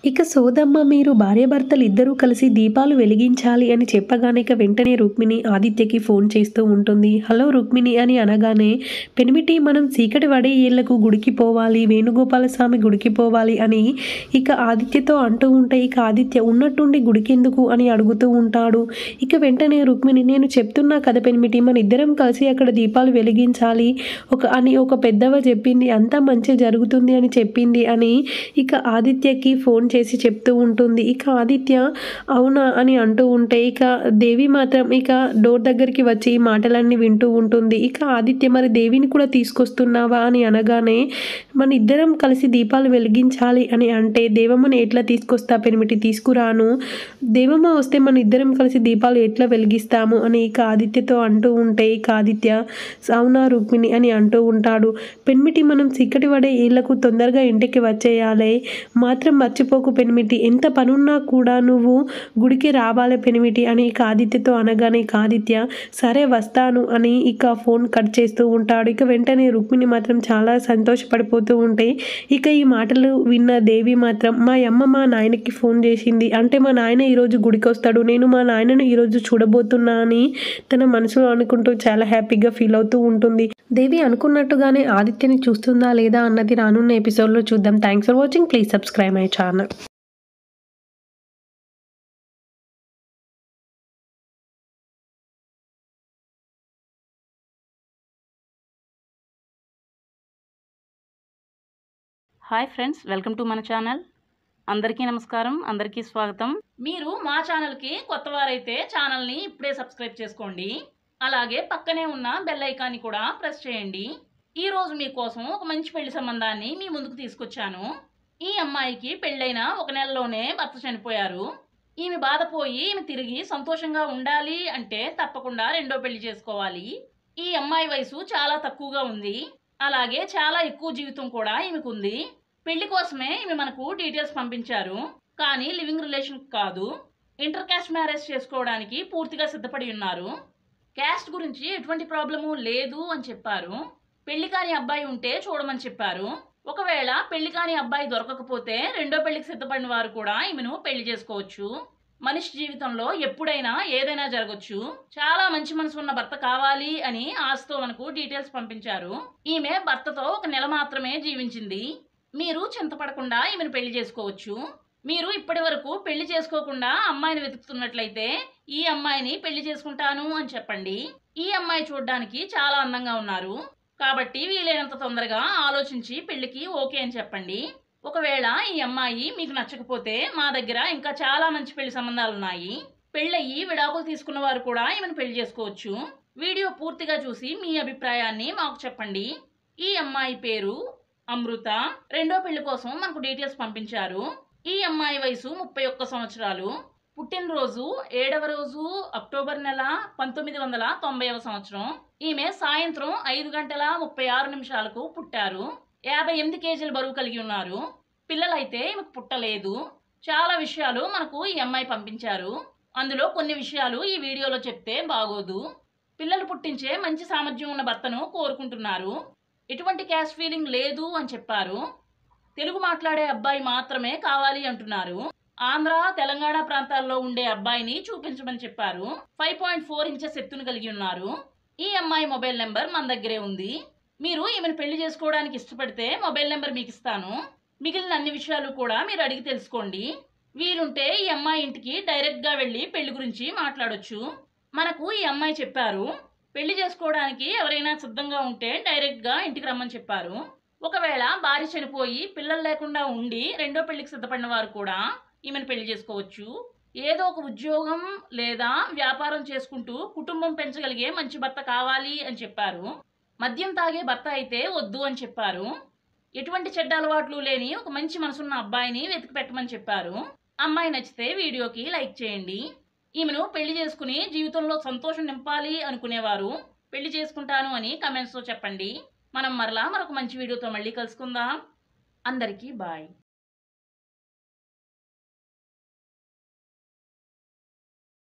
ఇక సోదమ్మ మీరు భార్యాభర్తలు ఇద్దరూ కలిసి దీపాలు వెలిగించాలి అని చెప్పగానే ఇక వెంటనే రుక్మిణి ఆదిత్యకి ఫోన్ చేస్తూ ఉంటుంది హలో రుక్మిణి అని అనగానే పెనిమిటి మనం చీకటి పడే ఏళ్లకు గుడికి పోవాలి వేణుగోపాల స్వామి గుడికి పోవాలి అని ఇక ఆదిత్యతో అంటూ ఉంటే ఇక ఆదిత్య ఉన్నట్టుండి గుడికి ఎందుకు అని అడుగుతూ ఉంటాడు ఇక వెంటనే రుక్మిణి నేను చెప్తున్నా కదా పెనిమిటి మన ఇద్దరం కలిసి అక్కడ దీపాలు వెలిగించాలి ఒక అని ఒక పెద్దవ చెప్పింది అంతా మంచి జరుగుతుంది అని చెప్పింది అని ఇక ఆదిత్యకి ఫోన్ చేసి చెప్తూ ఉంటుంది ఇక ఆదిత్య అవునా అని అంటూ ఉంటే ఇక దేవి మాత్రం ఇక డోర్ దగ్గరికి వచ్చి ఈ మాటలన్నీ వింటూ ఉంటుంది ఇక ఆదిత్య మరి దేవిని కూడా తీసుకొస్తున్నావా అని అనగానే మన ఇద్దరం కలిసి దీపాలు వెలిగించాలి అని అంటే దేవమ్మని ఎట్లా తీసుకొస్తా పెనిమిటి తీసుకురాను దేవమ్మ వస్తే మన ఇద్దరం కలిసి దీపాలు ఎట్లా వెలిగిస్తాము అని ఇక ఆదిత్యతో అంటూ ఉంటే ఇక ఆదిత్య అవునా రుక్మిణి అని అంటూ ఉంటాడు పెన్మిటి మనం చిక్కటి పడే ఏళ్లకు తొందరగా ఇంటికి వచ్చేయాలి మాత్రం మర్చిపోకు పెనిమిటి ఎంత పనున్నా కూడా నువ్వు గుడికి రావాలి పెనిమిటి అని ఇక ఆదిత్యతో అనగానే ఇక ఆదిత్య సరే వస్తాను అని ఇక ఫోన్ కట్ చేస్తూ ఉంటాడు ఇక వెంటనే రుక్మిణి మాత్రం చాలా సంతోషపడిపోతూ ఉంటే ఇక ఈ మాటలు విన్న దేవి మాత్రం మా అమ్మ మా నాయనకి ఫోన్ చేసింది అంటే మా నాయన ఈరోజు గుడికి వస్తాడు నేను మా నాయనను ఈరోజు చూడబోతున్నా అని తన మనసులో అనుకుంటూ చాలా హ్యాపీగా ఫీల్ అవుతూ ఉంటుంది దేవి అనుకున్నట్టుగానే ఆదిత్యని చూస్తుందా లేదా అన్నది రానున్న ఎపిసోడ్లో చూద్దాం thanks for watching please subscribe my channel hi friends welcome to మన ఛానల్ అందరికీ నమస్కారం అందరికీ స్వాగతం మీరు మా ఛానల్కి కొత్త వారైతే ఛానల్ని ఇప్పుడే సబ్స్క్రైబ్ చేసుకోండి అలాగే పక్కనే ఉన్న బెల్ ఐకాన్ని కూడా ప్రెస్ చేయండి ఈ రోజు మీకోసం ఒక మంచి పెళ్లి సంబంధాన్ని మీ ముందుకు తీసుకొచ్చాను ఈ అమ్మాయికి పెళ్ళైన ఒక నెలలోనే భర్త చనిపోయారు ఈమె బాధపోయి ఈమె తిరిగి సంతోషంగా ఉండాలి అంటే తప్పకుండా రెండో పెళ్లి చేసుకోవాలి ఈ అమ్మాయి వయసు చాలా తక్కువగా ఉంది అలాగే చాలా ఎక్కువ జీవితం కూడా ఈమెకుంది పెళ్లి కోసమే ఈమె మనకు డీటెయిల్స్ పంపించారు కానీ లివింగ్ రిలేషన్ కాదు ఇంటర్ కాస్ట్ మ్యారేజ్ చేసుకోవడానికి పూర్తిగా సిద్ధపడి ఉన్నారు క్యాస్ట్ గురించి ఎటువంటి ప్రాబ్లము లేదు అని చెప్పారు పెళ్లి కాని అబ్బాయి ఉంటే చూడమని చెప్పారు ఒకవేళ పెళ్లి కాని అబ్బాయి దొరకకపోతే రెండో పెళ్లికి సిద్ధపడిన వారు కూడా ఈమెను పెళ్లి చేసుకోవచ్చు మనిషి జీవితంలో ఎప్పుడైనా ఏదైనా జరగచ్చు చాలా మంచి మనసు ఉన్న భర్త కావాలి అని ఆశతో మనకు డీటెయిల్స్ పంపించారు ఈమె భర్తతో ఒక నెల మాత్రమే జీవించింది మీరు చింతపడకుండా ఈమెను పెళ్లి చేసుకోవచ్చు మీరు ఇప్పటి వరకు పెళ్లి చేసుకోకుండా అమ్మాయిని వెతుకుతున్నట్లయితే ఈ అమ్మాయిని పెళ్లి చేసుకుంటాను అని చెప్పండి ఈ అమ్మాయి చూడడానికి చాలా అందంగా ఉన్నారు కాబట్టి వీలైనంత తొందరగా ఆలోచించి పెళ్లికి ఓకే అని చెప్పండి ఒకవేళ ఈ అమ్మాయి మీకు నచ్చకపోతే మా దగ్గర ఇంకా చాలా మంచి పెళ్లి సంబంధాలు ఉన్నాయి పెళ్ళయి విడాకులు తీసుకున్న వారు కూడా ఈమెను పెళ్లి చేసుకోవచ్చు వీడియో పూర్తిగా చూసి మీ అభిప్రాయాన్ని మాకు చెప్పండి ఈ అమ్మాయి పేరు అమృత రెండో పెళ్లి కోసం మనకు డీటెయిల్స్ పంపించారు ఈ అమ్మాయి వయసు ముప్పై ఒక్క సంవత్సరాలు పుట్టినరోజు ఏడవ రోజు అక్టోబర్ నెల పంతొమ్మిది వందల తొంభైవ సంవత్సరం ఈమె సాయంత్రం ఐదు గంటల ముప్పై ఆరు నిమిషాలకు పుట్టారు యాభై ఎనిమిది కేజీల బరువు కలిగి ఉన్నారు పిల్లలైతే ఈమెకు పుట్టలేదు చాలా విషయాలు మనకు ఈ అమ్మాయి పంపించారు అందులో కొన్ని విషయాలు ఈ వీడియోలో చెప్తే బాగోదు పిల్లలు పుట్టించే మంచి సామర్థ్యం ఉన్న భర్తను కోరుకుంటున్నారు ఎటువంటి క్యాష్ ఫీలింగ్ లేదు అని చెప్పారు తెలుగు మాట్లాడే అబ్బాయి మాత్రమే కావాలి అంటున్నారు ఆంధ్ర తెలంగాణ ప్రాంతాల్లో ఉండే అబ్బాయిని చూపించమని చెప్పారు ఫైవ్ పాయింట్ ఫోర్ ఇంచెస్ ఎత్తును కలిగి ఉన్నారు ఈ అమ్మాయి మొబైల్ నెంబర్ మన దగ్గరే ఉంది మీరు ఈమెను పెళ్లి చేసుకోవడానికి ఇష్టపడితే మొబైల్ నెంబర్ మీకు ఇస్తాను మిగిలిన అన్ని విషయాలు కూడా మీరు అడిగి తెలుసుకోండి వీలుంటే ఈ అమ్మాయి ఇంటికి డైరెక్ట్గా వెళ్ళి పెళ్లి గురించి మాట్లాడొచ్చు మనకు ఈ అమ్మాయి చెప్పారు పెళ్లి చేసుకోవడానికి ఎవరైనా సిద్ధంగా ఉంటే డైరెక్ట్గా ఇంటికి రమ్మని చెప్పారు ఒకవేళ భార్య చనిపోయి పిల్లలు లేకుండా ఉండి రెండో పెళ్లికి సిద్ధపడిన వారు కూడా ఈమెను పెళ్లి చేసుకోవచ్చు ఏదో ఒక ఉద్యోగం లేదా వ్యాపారం చేసుకుంటూ కుటుంబం పెంచగలిగే మంచి భర్త కావాలి అని చెప్పారు మద్యం తాగే భర్త అయితే వద్దు అని చెప్పారు ఎటువంటి చెడ్డ అలవాట్లు లేని ఒక మంచి మనసున్న అబ్బాయిని వెతికి పెట్టమని చెప్పారు అమ్మాయి నచ్చితే వీడియోకి లైక్ చేయండి ఈమెను పెళ్లి చేసుకుని జీవితంలో సంతోషం నింపాలి అనుకునేవారు పెళ్లి చేసుకుంటాను అని కమెంట్స్లో చెప్పండి మనం మరలా మరొక మంచి వీడియోతో మళ్ళీ కలుసుకుందాం అందరికీ బాయ్